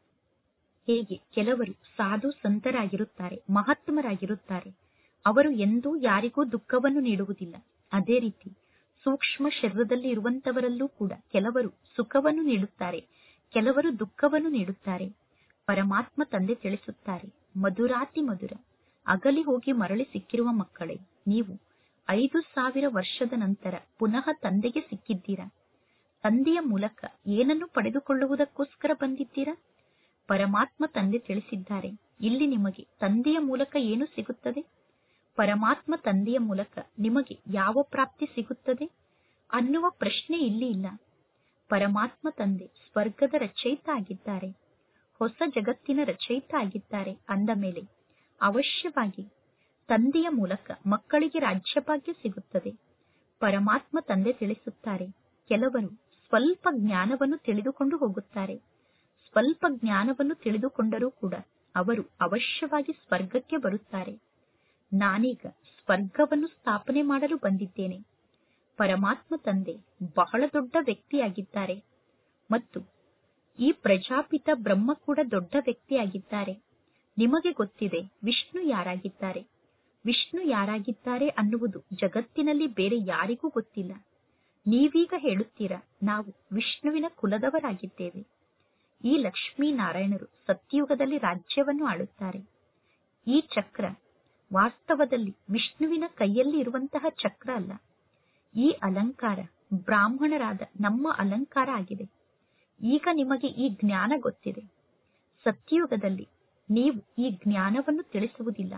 ಹೇಗೆ ಕೆಲವರು ಸಾಧು ಸಂತರಾಗಿರುತ್ತಾರೆ ಮಹಾತ್ಮರಾಗಿರುತ್ತಾರೆ ಅವರು ಎಂದೂ ಯಾರಿಗೂ ದುಃಖವನ್ನು ನೀಡುವುದಿಲ್ಲ ಅದೇ ರೀತಿ ಸೂಕ್ಷ್ಮ ಶರೀರದಲ್ಲಿ ಇರುವಂತವರಲ್ಲೂ ಕೂಡ ಕೆಲವರು ಸುಖವನ್ನು ನೀಡುತ್ತಾರೆ ಕೆಲವರು ದುಃಖವನ್ನು ನೀಡುತ್ತಾರೆ ಪರಮಾತ್ಮ ತಂದೆ ತಿಳಿಸುತ್ತಾರೆ ಮಧುರಾತಿ ಮಧುರ ಅಗಲಿ ಹೋಗಿ ಮರಳಿ ಸಿಕ್ಕಿರುವ ಮಕ್ಕಳೇ ನೀವು ಐದು ಸಾವಿರ ವರ್ಷದ ನಂತರ ಪುನಃ ತಂದೆಗೆ ಸಿಕ್ಕಿದ್ದೀರಾ ತಂದೆಯ ಮೂಲಕ ಏನನ್ನು ಪಡೆದುಕೊಳ್ಳುವುದಕ್ಕೋಸ್ಕರ ಬಂದಿದ್ದೀರಾ ಪರಮಾತ್ಮ ತಂದೆ ತಿಳಿಸಿದ್ದಾರೆ ಇಲ್ಲಿ ನಿಮಗೆ ತಂದೆಯ ಮೂಲಕ ಏನು ಸಿಗುತ್ತದೆ ಪರಮಾತ್ಮ ತಂದೆಯ ಮೂಲಕ ನಿಮಗೆ ಯಾವ ಪ್ರಾಪ್ತಿ ಸಿಗುತ್ತದೆ ಅನ್ನುವ ಪ್ರಶ್ನೆ ಇಲ್ಲಿ ಇಲ್ಲ ಪರಮಾತ್ಮ ತಂದೆ ಸ್ವರ್ಗದ ರಚಯಿತ ಆಗಿದ್ದಾರೆ ಹೊಸ ಜಗತ್ತಿನ ರಚಯಿತ ಆಗಿದ್ದಾರೆ ಅಂದ ಮೇಲೆ ಅವಶ್ಯವಾಗಿ ತಂದೆಯ ಮೂಲಕ ಮಕ್ಕಳಿಗೆ ರಾಜ್ಯಭಾಗ್ಯ ಸಿಗುತ್ತದೆ ಪರಮಾತ್ಮ ತಂದೆ ತಿಳಿಸುತ್ತಾರೆ ಕೆಲವರು ಸ್ವಲ್ಪ ಜ್ಞಾನವನ್ನು ತಿಳಿದುಕೊಂಡು ಹೋಗುತ್ತಾರೆ ಸ್ವಲ್ಪ ಜ್ಞಾನವನ್ನು ತಿಳಿದುಕೊಂಡರೂ ಕೂಡ ಅವರು ಅವಶ್ಯವಾಗಿ ಸ್ವರ್ಗಕ್ಕೆ ಬರುತ್ತಾರೆ ನಾನೀಗ ಸ್ವರ್ಗವನ್ನು ಸ್ಥಾಪನೆ ಮಾಡಲು ಬಂದಿದ್ದೇನೆ ಪರಮಾತ್ಮ ತಂದೆ ಬಹಳ ದೊಡ್ಡ ವ್ಯಕ್ತಿಯಾಗಿದ್ದಾರೆ ಮತ್ತು ಈ ಪ್ರಜಾಪಿತ ಬ್ರಹ್ಮ ಕೂಡ ದೊಡ್ಡ ವ್ಯಕ್ತಿಯಾಗಿದ್ದಾರೆ ನಿಮಗೆ ಗೊತ್ತಿದೆ ವಿಷ್ಣು ಯಾರಾಗಿದ್ದಾರೆ ವಿಷ್ಣು ಯಾರಾಗಿದ್ದಾರೆ ಅನ್ನುವುದು ಜಗತ್ತಿನಲ್ಲಿ ಬೇರೆ ಯಾರಿಗೂ ಗೊತ್ತಿಲ್ಲ ನೀವೀಗ ಹೇಳುತ್ತೀರಾ ನಾವು ವಿಷ್ಣುವಿನ ಕುಲದವರಾಗಿದ್ದೇವೆ ಈ ಲಕ್ಷ್ಮೀನಾರಾಯಣರು ಸತ್ಯಯುಗದಲ್ಲಿ ರಾಜ್ಯವನ್ನು ಆಳುತ್ತಾರೆ ಈ ಚಕ್ರ ವಾಸ್ತವದಲ್ಲಿ ವಿಷ್ಣುವಿನ ಕೈಯಲ್ಲಿ ಇರುವಂತಹ ಚಕ್ರ ಅಲ್ಲ ಈ ಅಲಂಕಾರ ಬ್ರಾಹ್ಮಣರಾದ ನಮ್ಮ ಅಲಂಕಾರ ಆಗಿದೆ ಈಗ ನಿಮಗೆ ಈ ಜ್ಞಾನ ಗೊತ್ತಿದೆ ಸತ್ಯಯುಗದಲ್ಲಿ ನೀವು ಈ ಜ್ಞಾನವನ್ನು ತಿಳಿಸುವುದಿಲ್ಲ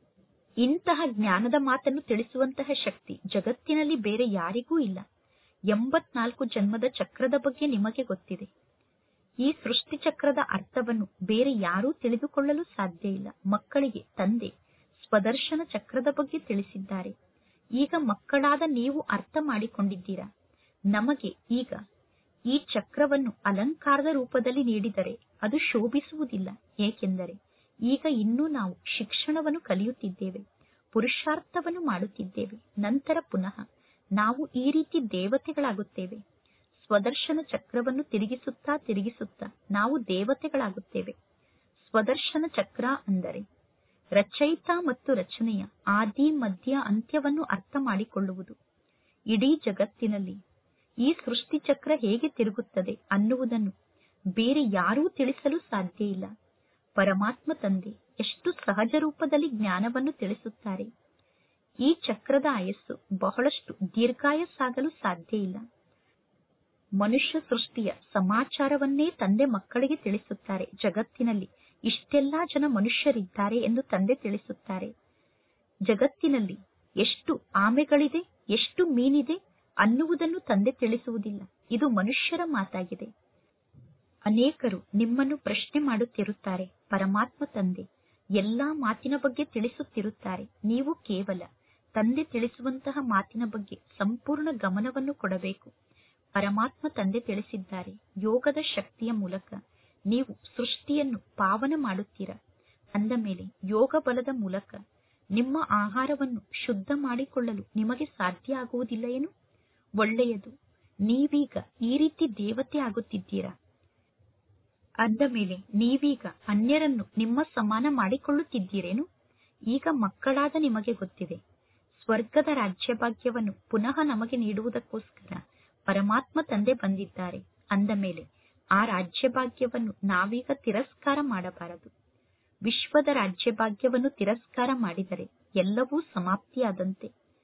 ಇಂತಹ ಜ್ಞಾನದ ಮಾತನ್ನು ತಿಳಿಸುವಂತಹ ಶಕ್ತಿ ಜಗತ್ತಿನಲ್ಲಿ ಬೇರೆ ಯಾರಿಗೂ ಇಲ್ಲ ಎಂಬತ್ನಾಲ್ಕು ಜನ್ಮದ ಚಕ್ರದ ಬಗ್ಗೆ ನಿಮಗೆ ಗೊತ್ತಿದೆ ಈ ಸೃಷ್ಟಿ ಚಕ್ರದ ಅರ್ಥವನ್ನು ಬೇರೆ ಯಾರೂ ತಿಳಿದುಕೊಳ್ಳಲು ಸಾಧ್ಯ ಇಲ್ಲ ಮಕ್ಕಳಿಗೆ ತಂದೆ ಸ್ವದರ್ಶನ ಚಕ್ರದ ಬಗ್ಗೆ ತಿಳಿಸಿದ್ದಾರೆ ಈಗ ಮಕ್ಕಳಾದ ನೀವು ಅರ್ಥ ಮಾಡಿಕೊಂಡಿದ್ದೀರಾ ನಮಗೆ ಈಗ ಈ ಚಕ್ರವನ್ನು ಅಲಂಕಾರದ ರೂಪದಲ್ಲಿ ನೀಡಿದರೆ ಅದು ಶೋಭಿಸುವುದಿಲ್ಲ ಏಕೆಂದರೆ ಈಗ ಇನ್ನೂ ನಾವು ಶಿಕ್ಷಣವನ್ನು ಕಲಿಯುತ್ತಿದ್ದೇವೆ ಪುರುಷಾರ್ಥವನ್ನು ಮಾಡುತ್ತಿದ್ದೇವೆ ನಂತರ ಪುನಃ ನಾವು ಈ ರೀತಿ ದೇವತೆಗಳಾಗುತ್ತೇವೆ ಸ್ವದರ್ಶನ ಚಕ್ರವನ್ನು ತಿರುಗಿಸುತ್ತಾ ತಿರುಗಿಸುತ್ತಾ ನಾವು ದೇವತೆಗಳಾಗುತ್ತೇವೆ ಸ್ವದರ್ಶನ ಚಕ್ರ ಅಂದರೆ ರಚಯಿತ ಮತ್ತು ರಚನೆಯ ಆದಿ ಮಧ್ಯ ಅಂತ್ಯವನ್ನು ಅರ್ಥ ಮಾಡಿಕೊಳ್ಳುವುದು ಇಡೀ ಜಗತ್ತಿನಲ್ಲಿ ಈ ಸೃಷ್ಟಿ ಚಕ್ರ ಹೇಗೆ ತಿರುಗುತ್ತದೆ ಅನ್ನುವುದನ್ನು ಬೇರೆ ಯಾರೂ ತಿಳಿಸಲು ಸಾಧ್ಯ ಇಲ್ಲ ಪರಮಾತ್ಮ ತಂದೆ ಎಷ್ಟು ಸಹಜ ರೂಪದಲ್ಲಿ ಜ್ಞಾನವನ್ನು ತಿಳಿಸುತ್ತಾರೆ ಈ ಚಕ್ರದ ಆಯಸ್ಸು ಬಹಳಷ್ಟು ದೀರ್ಘಾಯಸ್ಸಾಗಲು ಸಾಧ್ಯ ಇಲ್ಲ ಮನುಷ್ಯ ಸೃಷ್ಟಿಯ ಸಮಾಚಾರವನ್ನೇ ತಂದೆ ಮಕ್ಕಳಿಗೆ ತಿಳಿಸುತ್ತಾರೆ ಜಗತ್ತಿನಲ್ಲಿ ಇಷ್ಟೆಲ್ಲಾ ಜನ ಮನುಷ್ಯರಿದ್ದಾರೆ ಎಂದು ತಂದೆ ತಿಳಿಸುತ್ತಾರೆ ಜಗತ್ತಿನಲ್ಲಿ ಎಷ್ಟು ಆಮೆಗಳಿದೆ ಎಷ್ಟು ಮೀನಿದೆ ಅನ್ನುವುದನ್ನು ತಂದೆ ತಿಳಿಸುವುದಿಲ್ಲ ಇದು ಮನುಷ್ಯರ ಮಾತಾಗಿದೆ ಅನೇಕರು ನಿಮ್ಮನ್ನು ಪ್ರಶ್ನೆ ಮಾಡುತ್ತಿರುತ್ತಾರೆ ಪರಮಾತ್ಮ ತಂದೆ ಎಲ್ಲಾ ಮಾತಿನ ಬಗ್ಗೆ ತಿಳಿಸುತ್ತಿರುತ್ತಾರೆ ನೀವು ಕೇವಲ ತಂದೆ ತಿಳಿಸುವಂತಹ ಮಾತಿನ ಬಗ್ಗೆ ಸಂಪೂರ್ಣ ಗಮನವನ್ನು ಕೊಡಬೇಕು ಪರಮಾತ್ಮ ತಂದೆ ತಿಳಿಸಿದ್ದಾರೆ ಯೋಗದ ಶಕ್ತಿಯ ಮೂಲಕ ನೀವು ಸೃಷ್ಟಿಯನ್ನು ಪಾವನ ಮಾಡುತ್ತೀರಾ ಅಂದ ಮೇಲೆ ಯೋಗ ಬಲದ ಮೂಲಕ ನಿಮ್ಮ ಆಹಾರವನ್ನು ಶುದ್ಧ ಮಾಡಿಕೊಳ್ಳಲು ನಿಮಗೆ ಸಾಧ್ಯ ಆಗುವುದಿಲ್ಲ ಏನು ಒಳ್ಳೆಯದು ನೀವೀಗ ಈ ರೀತಿ ದೇವತೆ ಆಗುತ್ತಿದ್ದೀರಾ ಅಂದ ಮೇಲೆ ನೀವೀಗ ಅನ್ಯರನ್ನು ನಿಮ್ಮ ಸಮಾನ ಮಾಡಿಕೊಳ್ಳುತ್ತಿದ್ದೀರೇನು ಈಗ ಮಕ್ಕಳಾದ ನಿಮಗೆ ಗೊತ್ತಿದೆ ಸ್ವರ್ಗದ ರಾಜ್ಯಭಾಗ್ಯವನ್ನು ಪುನಃ ನಮಗೆ ನೀಡುವುದಕ್ಕೋಸ್ಕರ ಪರಮಾತ್ಮ ತಂದೆ ಬಂದಿದ್ದಾರೆ ಅಂದ ಮೇಲೆ ಆ ರಾಜ್ಯಭಾಗ್ಯವನ್ನು ನಾವೀಗ ತಿರಸ್ಕಾರ ಮಾಡಬಾರದು ವಿಶ್ವದ ರಾಜ್ಯಭಾಗ್ಯವನ್ನು ತಿರಸ್ಕಾರ ಮಾಡಿದರೆ ಎಲ್ಲವೂ ಸಮಾಪ್ತಿಯಾದಂತೆ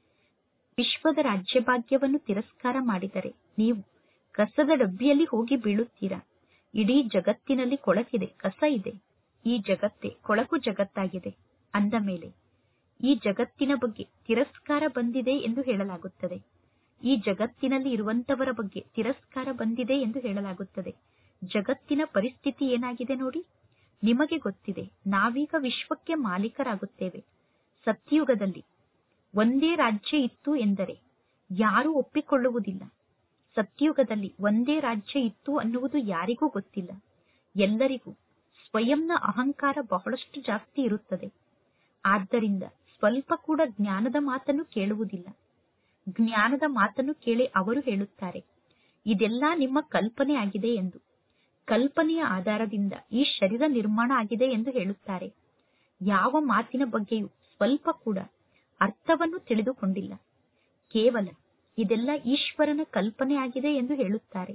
ವಿಶ್ವದ ರಾಜ್ಯಭಾಗ್ಯವನ್ನು ತಿರಸ್ಕಾರ ಮಾಡಿದರೆ ನೀವು ಕಸದ ಡಬ್ಬಿಯಲ್ಲಿ ಹೋಗಿ ಬೀಳುತ್ತೀರಾ ಇಡೀ ಜಗತ್ತಿನಲ್ಲಿ ಕೊಳಕಿದೆ ಕಸ ಇದೆ ಈ ಜಗತ್ತೇ ಕೊಳಕು ಜಗತ್ತಾಗಿದೆ ಅಂದ ಮೇಲೆ ಈ ಜಗತ್ತಿನ ಬಗ್ಗೆ ತಿರಸ್ಕಾರ ಬಂದಿದೆ ಎಂದು ಹೇಳಲಾಗುತ್ತದೆ ಈ ಜಗತ್ತಿನಲ್ಲಿ ಇರುವಂತವರ ಬಗ್ಗೆ ತಿರಸ್ಕಾರ ಬಂದಿದೆ ಎಂದು ಹೇಳಲಾಗುತ್ತದೆ ಜಗತ್ತಿನ ಪರಿಸ್ಥಿತಿ ಏನಾಗಿದೆ ನೋಡಿ ನಿಮಗೆ ಗೊತ್ತಿದೆ ನಾವೀಗ ವಿಶ್ವಕ್ಕೆ ಮಾಲೀಕರಾಗುತ್ತೇವೆ ಸತ್ಯಯುಗದಲ್ಲಿ ಒಂದೇ ರಾಜ್ಯ ಇತ್ತು ಎಂದರೆ ಯಾರೂ ಒಪ್ಪಿಕೊಳ್ಳುವುದಿಲ್ಲ ಸತ್ಯಯುಗದಲ್ಲಿ ಒಂದೇ ರಾಜ್ಯ ಇತ್ತು ಅನ್ನುವುದು ಯಾರಿಗೂ ಗೊತ್ತಿಲ್ಲ ಎಲ್ಲರಿಗೂ ಸ್ವಯಂನ ಅಹಂಕಾರ ಬಹಳಷ್ಟು ಜಾಸ್ತಿ ಇರುತ್ತದೆ ಆದ್ದರಿಂದ ಸ್ವಲ್ಪ ಕೂಡ ಜ್ಞಾನದ ಮಾತನ್ನು ಕೇಳುವುದಿಲ್ಲ ಜ್ಞಾನದ ಮಾತನ್ನು ಕೇಳಿ ಅವರು ಹೇಳುತ್ತಾರೆ ಇದೆಲ್ಲ ನಿಮ್ಮ ಕಲ್ಪನೆ ಆಗಿದೆ ಎಂದು ಕಲ್ಪನೆಯ ಆಧಾರದಿಂದ ಈ ಶರೀರ ನಿರ್ಮಾಣ ಆಗಿದೆ ಎಂದು ಹೇಳುತ್ತಾರೆ ಯಾವ ಮಾತಿನ ಬಗ್ಗೆಯೂ ಸ್ವಲ್ಪ ಕೂಡ ಅರ್ಥವನ್ನು ತಿಳಿದುಕೊಂಡಿಲ್ಲ ಕೇವಲ ಇದೆಲ್ಲ ಈಶ್ವರನ ಕಲ್ಪನೆ ಆಗಿದೆ ಎಂದು ಹೇಳುತ್ತಾರೆ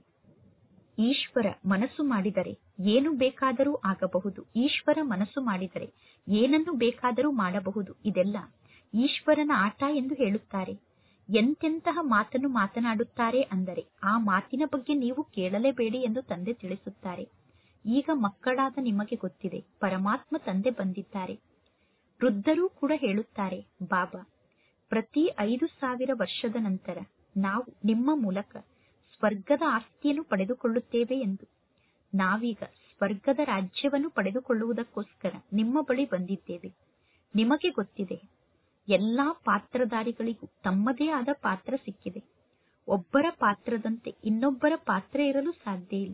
ಈಶ್ವರ ಮನಸ್ಸು ಮಾಡಿದರೆ ಏನು ಬೇಕಾದರೂ ಆಗಬಹುದು ಈಶ್ವರ ಮನಸ್ಸು ಮಾಡಿದರೆ ಏನನ್ನು ಬೇಕಾದರೂ ಮಾಡಬಹುದು ಇದೆಲ್ಲ ಈಶ್ವರನ ಆಟ ಎಂದು ಹೇಳುತ್ತಾರೆ ಎಂತೆಂತಹ ಮಾತನ್ನು ಮಾತನಾಡುತ್ತಾರೆ ಅಂದರೆ ಆ ಮಾತಿನ ಬಗ್ಗೆ ನೀವು ಕೇಳಲೇಬೇಡಿ ಎಂದು ತಂದೆ ತಿಳಿಸುತ್ತಾರೆ ಈಗ ಮಕ್ಕಳಾದ ನಿಮಗೆ ಗೊತ್ತಿದೆ ಪರಮಾತ್ಮ ತಂದೆ ಬಂದಿದ್ದಾರೆ ವೃದ್ಧರೂ ಕೂಡ ಹೇಳುತ್ತಾರೆ ಬಾಬಾ ಪ್ರತಿ ಐದು ಸಾವಿರ ವರ್ಷದ ನಂತರ ನಾವು ನಿಮ್ಮ ಮೂಲಕ ಸ್ವರ್ಗದ ಆಸ್ತಿಯನ್ನು ಪಡೆದುಕೊಳ್ಳುತ್ತೇವೆ ಎಂದು ನಾವೀಗ ಸ್ವರ್ಗದ ರಾಜ್ಯವನ್ನು ಪಡೆದುಕೊಳ್ಳುವುದಕ್ಕೋಸ್ಕರ ನಿಮ್ಮ ಬಳಿ ಬಂದಿದ್ದೇವೆ ನಿಮಗೆ ಗೊತ್ತಿದೆ ಎಲ್ಲಾ ಪಾತ್ರಧಾರಿಗಳಿಗೂ ತಮ್ಮದೇ ಆದ ಪಾತ್ರ ಸಿಕ್ಕಿದೆ ಒಬ್ಬರ ಪಾತ್ರದಂತೆ ಇನ್ನೊಬ್ಬರ ಪಾತ್ರ ಇರಲು ಸಾಧ್ಯ ಇಲ್ಲ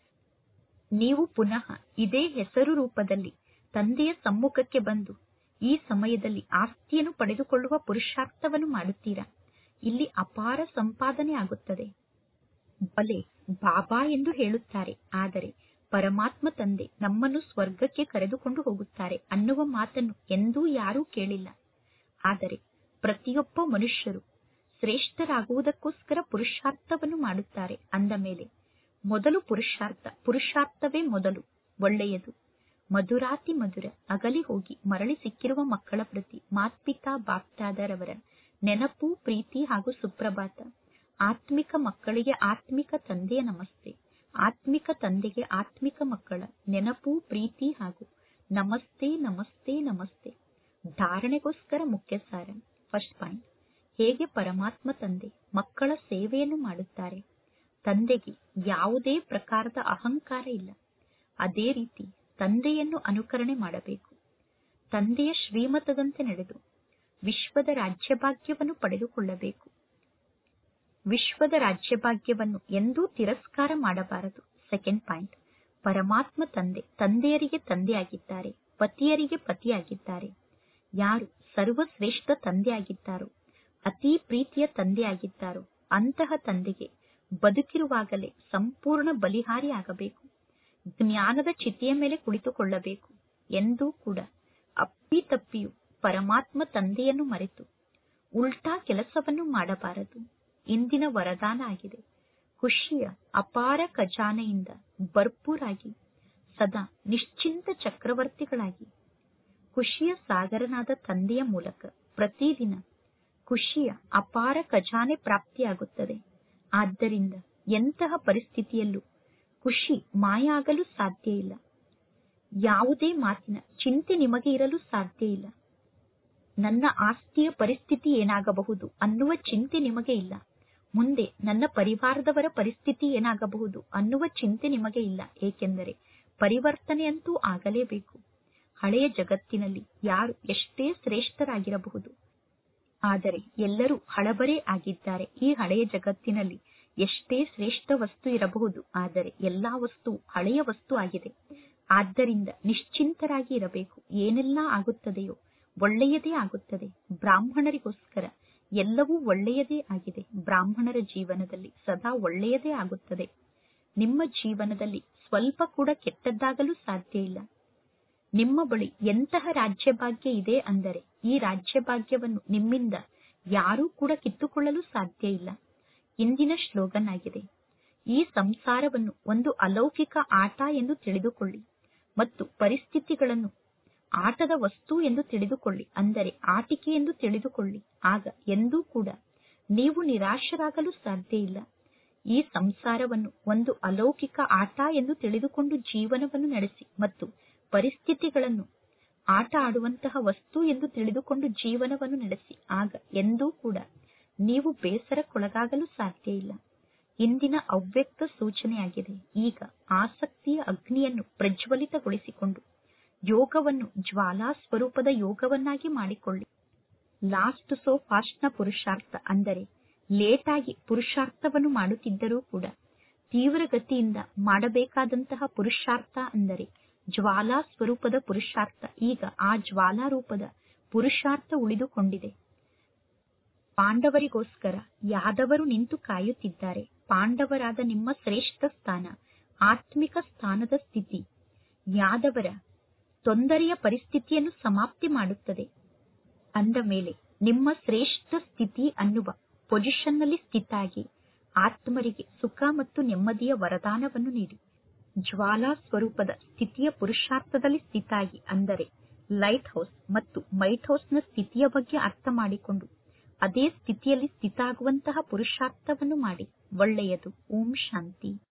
ನೀವು ಪುನಃ ಇದೇ ಹೆಸರು ರೂಪದಲ್ಲಿ ತಂದೆಯ ಸಮ್ಮುಖಕ್ಕೆ ಬಂದು ಈ ಸಮಯದಲ್ಲಿ ಆಸ್ತಿಯನ್ನು ಪಡೆದುಕೊಳ್ಳುವ ಪುರುಷಾರ್ಥವನ್ನು ಮಾಡುತ್ತೀರಾ ಇಲ್ಲಿ ಅಪಾರ ಸಂಪಾದನೆ ಆಗುತ್ತದೆ ಬಲೆ ಬಾಬಾ ಎಂದು ಹೇಳುತ್ತಾರೆ ಆದರೆ ಪರಮಾತ್ಮ ತಂದೆ ನಮ್ಮನ್ನು ಸ್ವರ್ಗಕ್ಕೆ ಕರೆದುಕೊಂಡು ಹೋಗುತ್ತಾರೆ ಅನ್ನುವ ಮಾತನ್ನು ಎಂದೂ ಯಾರೂ ಕೇಳಿಲ್ಲ ಆದರೆ ಪ್ರತಿಯೊಬ್ಬ ಮನುಷ್ಯರು ಶ್ರೇಷ್ಠರಾಗುವುದಕ್ಕೋಸ್ಕರ ಪುರುಷಾರ್ಥವನ್ನು ಮಾಡುತ್ತಾರೆ ಅಂದ ಮೇಲೆ ಮೊದಲು ಪುರುಷಾರ್ಥ ಪುರುಷಾರ್ಥವೇ ಮೊದಲು ಒಳ್ಳೆಯದು ಮಧುರಾತಿ ಮಧುರ ಅಗಲಿ ಹೋಗಿ ಮರಳಿ ಸಿಕ್ಕಿರುವ ಮಕ್ಕಳ ಪ್ರತಿ ಮಾತ್ಪಿತಾ ಬಾಪ್ತಾದರವರ ನೆನಪು ಪ್ರೀತಿ ಹಾಗೂ ಸುಪ್ರಭಾತ ಆತ್ಮಿಕ ಮಕ್ಕಳಿಗೆ ಆತ್ಮಿಕ ತಂದೆಯ ನಮಸ್ತೆ ಆತ್ಮಿಕ ತಂದೆಗೆ ಆತ್ಮಿಕ ಮಕ್ಕಳ ನೆನಪು ಪ್ರೀತಿ ಹಾಗೂ ನಮಸ್ತೆ ನಮಸ್ತೆ ನಮಸ್ತೆ ಧಾರಣೆಗೋಸ್ಕರ ಮುಖ್ಯ ಸಾರ ಫಸ್ಟ್ ಪಾಯಿಂಟ್ ಹೇಗೆ ಪರಮಾತ್ಮ ತಂದೆ ಮಕ್ಕಳ ಸೇವೆಯನ್ನು ಮಾಡುತ್ತಾರೆ ತಂದೆಗೆ ಯಾವುದೇ ಪ್ರಕಾರದ ಅಹಂಕಾರ ಇಲ್ಲ ಅದೇ ರೀತಿ ತಂದೆಯನ್ನು ಅನುಕರಣೆ ಮಾಡಬೇಕು ತಂದೆಯ ಶ್ರೀಮತದಂತೆ ನಡೆದು ವಿಶ್ವದ ರಾಜ್ಯಭಾಗ್ಯವನ್ನು ಪಡೆದುಕೊಳ್ಳಬೇಕು ವಿಶ್ವದ ರಾಜ್ಯಭಾಗ್ಯವನ್ನು ಎಂದೂ ತಿರಸ್ಕಾರ ಮಾಡಬಾರದು ಸೆಕೆಂಡ್ ಪಾಯಿಂಟ್ ಪರಮಾತ್ಮ ತಂದೆ ತಂದೆಯರಿಗೆ ತಂದೆಯಾಗಿದ್ದಾರೆ ಪತಿಯರಿಗೆ ಪತಿಯಾಗಿದ್ದಾರೆ ಯಾರು ಸರ್ವಶ್ರೇಷ್ಠ ತಂದೆಯಾಗಿದ್ದಾರೋ ಅತಿ ಪ್ರೀತಿಯ ತಂದೆಯಾಗಿದ್ದಾರೋ ಅಂತಹ ತಂದೆಗೆ ಬದುಕಿರುವಾಗಲೇ ಸಂಪೂರ್ಣ ಬಲಿಹಾರಿ ಆಗಬೇಕು ಜ್ಞಾನದ ಚಿತೆಯ ಮೇಲೆ ಕುಳಿತುಕೊಳ್ಳಬೇಕು ಎಂದೂ ಕೂಡ ಅಪ್ಪಿತಪ್ಪಿಯು ಪರಮಾತ್ಮ ತಂದೆಯನ್ನು ಮರೆತು ಉಲ್ಟಾ ಕೆಲಸವನ್ನು ಮಾಡಬಾರದು ಇಂದಿನ ವರದಾನ ಆಗಿದೆ ಖುಷಿಯ ಅಪಾರ ಖಜಾನೆಯಿಂದ ಭರ್ಪೂರಾಗಿ ಸದಾ ನಿಶ್ಚಿಂತ ಚಕ್ರವರ್ತಿಗಳಾಗಿ ಖುಷಿಯ ಸಾಗರನಾದ ತಂದೆಯ ಮೂಲಕ ಪ್ರತಿದಿನ ಖುಷಿಯ ಅಪಾರ ಖಜಾನೆ ಪ್ರಾಪ್ತಿಯಾಗುತ್ತದೆ ಆದ್ದರಿಂದ ಎಂತಹ ಪರಿಸ್ಥಿತಿಯಲ್ಲೂ ಖುಷಿ ಮಾಯ ಆಗಲು ಸಾಧ್ಯ ಇಲ್ಲ ಯಾವುದೇ ಮಾತಿನ ಚಿಂತೆ ನಿಮಗೆ ಇರಲು ಸಾಧ್ಯ ಇಲ್ಲ ನನ್ನ ಆಸ್ತಿಯ ಪರಿಸ್ಥಿತಿ ಏನಾಗಬಹುದು ಅನ್ನುವ ಚಿಂತೆ ನಿಮಗೆ ಇಲ್ಲ ಮುಂದೆ ನನ್ನ ಪರಿವಾರದವರ ಪರಿಸ್ಥಿತಿ ಏನಾಗಬಹುದು ಅನ್ನುವ ಚಿಂತೆ ನಿಮಗೆ ಇಲ್ಲ ಏಕೆಂದರೆ ಪರಿವರ್ತನೆಯಂತೂ ಆಗಲೇಬೇಕು ಹಳೆಯ ಜಗತ್ತಿನಲ್ಲಿ ಯಾರು ಎಷ್ಟೇ ಶ್ರೇಷ್ಠರಾಗಿರಬಹುದು ಆದರೆ ಎಲ್ಲರೂ ಹಳಬರೇ ಆಗಿದ್ದಾರೆ ಈ ಹಳೆಯ ಜಗತ್ತಿನಲ್ಲಿ ಎಷ್ಟೇ ಶ್ರೇಷ್ಠ ವಸ್ತು ಇರಬಹುದು ಆದರೆ ಎಲ್ಲಾ ವಸ್ತು ಹಳೆಯ ವಸ್ತು ಆಗಿದೆ ಆದ್ದರಿಂದ ನಿಶ್ಚಿಂತರಾಗಿ ಇರಬೇಕು ಏನೆಲ್ಲ ಆಗುತ್ತದೆಯೋ ಒಳ್ಳೆಯದೇ ಆಗುತ್ತದೆ ಬ್ರಾಹ್ಮಣರಿಗೋಸ್ಕರ ಎಲ್ಲವೂ ಒಳ್ಳೆಯದೇ ಆಗಿದೆ ಬ್ರಾಹ್ಮಣರ ಜೀವನದಲ್ಲಿ ಸದಾ ಒಳ್ಳೆಯದೇ ಆಗುತ್ತದೆ ನಿಮ್ಮ ಜೀವನದಲ್ಲಿ ಸ್ವಲ್ಪ ಕೂಡ ಕೆಟ್ಟದ್ದಾಗಲು ಸಾಧ್ಯ ಇಲ್ಲ ನಿಮ್ಮ ಬಳಿ ಎಂತಹ ರಾಜ್ಯಭಾಗ್ಯ ಇದೆ ಅಂದರೆ ಈ ರಾಜ್ಯಭಾಗ್ಯವನ್ನು ನಿಮ್ಮಿಂದ ಯಾರೂ ಕೂಡ ಕಿತ್ತುಕೊಳ್ಳಲು ಸಾಧ್ಯ ಇಲ್ಲ ಇಂದಿನ ಶ್ಲೋಗನ್ ಆಗಿದೆ ಈ ಸಂಸಾರವನ್ನು ಒಂದು ಅಲೌಕಿಕ ಆಟ ಎಂದು ತಿಳಿದುಕೊಳ್ಳಿ ಮತ್ತು ಪರಿಸ್ಥಿತಿಗಳನ್ನು ಆಟದ ವಸ್ತು ಎಂದು ತಿಳಿದುಕೊಳ್ಳಿ ಅಂದರೆ ಆಟಿಕೆ ಎಂದು ತಿಳಿದುಕೊಳ್ಳಿ ಆಗ ಎಂದೂ ಕೂಡ ನೀವು ನಿರಾಶರಾಗಲು ಸಾಧ್ಯ ಇಲ್ಲ ಈ ಸಂಸಾರವನ್ನು ಒಂದು ಅಲೌಕಿಕ ಆಟ ಎಂದು ತಿಳಿದುಕೊಂಡು ಜೀವನವನ್ನು ನಡೆಸಿ ಮತ್ತು ಪರಿಸ್ಥಿತಿಗಳನ್ನು ಆಟ ಆಡುವಂತಹ ವಸ್ತು ಎಂದು ತಿಳಿದುಕೊಂಡು ಜೀವನವನ್ನು ನಡೆಸಿ ಆಗ ಎಂದೂ ಕೂಡ ನೀವು ಬೇಸರಕ್ಕೊಳಗಾಗಲು ಸಾಧ್ಯ ಇಲ್ಲ ಇಂದಿನ ಅವ್ಯಕ್ತ ಸೂಚನೆಯಾಗಿದೆ ಈಗ ಆಸಕ್ತಿಯ ಅಗ್ನಿಯನ್ನು ಪ್ರಜ್ವಲಿತಗೊಳಿಸಿಕೊಂಡು ಯೋಗವನ್ನು ಜ್ವಾಲಾ ಸ್ವರೂಪದ ಯೋಗವನ್ನಾಗಿ ಮಾಡಿಕೊಳ್ಳಿ ಲಾಸ್ಟ್ ಸೋ ಫಾಸ್ಟ್ ನ ಪುರುಷಾರ್ಥ ಅಂದರೆ ಲೇಟ್ ಆಗಿ ಪುರುಷಾರ್ಥವನ್ನು ಮಾಡುತ್ತಿದ್ದರೂ ಕೂಡ ತೀವ್ರಗತಿಯಿಂದ ಮಾಡಬೇಕಾದಂತಹ ಪುರುಷಾರ್ಥ ಅಂದರೆ ಜ್ವಾಲಾ ಸ್ವರೂಪದ ಪುರುಷಾರ್ಥ ಈಗ ಆ ಜ್ವಾಲಾ ರೂಪದ ಪುರುಷಾರ್ಥ ಉಳಿದುಕೊಂಡಿದೆ ಪಾಂಡವರಿಗೋಸ್ಕರ ಯಾದವರು ನಿಂತು ಕಾಯುತ್ತಿದ್ದಾರೆ ಪಾಂಡವರಾದ ನಿಮ್ಮ ಶ್ರೇಷ್ಠ ಸ್ಥಾನ ಆತ್ಮಿಕ ಸ್ಥಾನದ ಸ್ಥಿತಿ ಯಾದವರ ತೊಂದರೆಯ ಪರಿಸ್ಥಿತಿಯನ್ನು ಸಮಾಪ್ತಿ ಮಾಡುತ್ತದೆ ಅಂದ ಮೇಲೆ ನಿಮ್ಮ ಶ್ರೇಷ್ಠ ಸ್ಥಿತಿ ಅನ್ನುವ ಪೊಸಿಷನ್ ನಲ್ಲಿ ಸ್ಥಿತಾಗಿ ಆತ್ಮರಿಗೆ ಸುಖ ಮತ್ತು ನೆಮ್ಮದಿಯ ವರದಾನವನ್ನು ನೀಡಿ ಜ್ವಾಲಾ ಸ್ವರೂಪದ ಸ್ಥಿತಿಯ ಪುರುಷಾರ್ಥದಲ್ಲಿ ಸ್ಥಿತಾಗಿ ಅಂದರೆ ಲೈಟ್ ಹೌಸ್ ಮತ್ತು ಮೈಟ್ ಹೌಸ್ನ ಸ್ಥಿತಿಯ ಬಗ್ಗೆ ಅರ್ಥ ಮಾಡಿಕೊಂಡು ಅದೇ ಸ್ಥಿತಿಯಲ್ಲಿ ಸ್ಥಿತಾಗುವಂತಹ ಪುರುಷಾರ್ಥವನ್ನು ಮಾಡಿ ಒಳ್ಳೆಯದು ಓಂ ಶಾಂತಿ